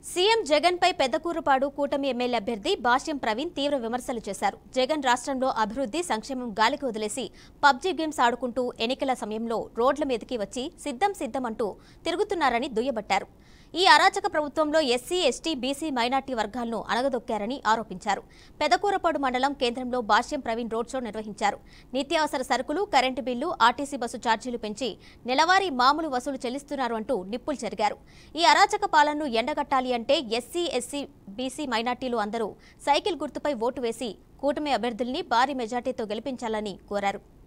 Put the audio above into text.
CM Jagan పై పెద్దకూరుపాడు కూటమి MLA అభ్యర్థి భాష్యం ప్రవీణ్ తీవ్ర విమర్శలు చేశారు జగన్ రాష్ట్రంలో అభివృద్ధి సంక్షేమం గాలికి వదిలేసి పబ్జీ గేమ్స్ ఆడుకుంటూ ఎన్నికల సమయంలో రోడ్ల మీదకి వచ్చి సిద్ధం సిద్ధం అంటూ తిరుగుతున్నారని దుయ్యబట్టారు ఈ అరాచక ప్రభుత్వంలో ఎస్సీ ఎస్టీ బీసీ మైనార్టీ వర్గాలను అణగదొక్కారని ఆరోపించారు పెదకూరపాడు మండలం కేంద్రంలో భాష్యం ప్రవీణ్ రోడ్ షో నిర్వహించారు నిత్యావసర సరుకులు కరెంటు బిల్లు ఆర్టీసీ బస్సు ఛార్జీలు పెంచి నెలవారీ మామూలు వసూలు చెల్లిస్తున్నారు అంటూ నిప్పులు చెరిగారు ఈ అరాచక పాలనను ఎండగట్టాలి అంటే ఎస్సీ ఎస్సీ బీసీ మైనార్టీలు అందరూ సైకిల్ గుర్తుపై ఓటు వేసి కూటమి అభ్యర్థుల్ని భారీ మెజార్టీతో గెలిపించాలని కోరారు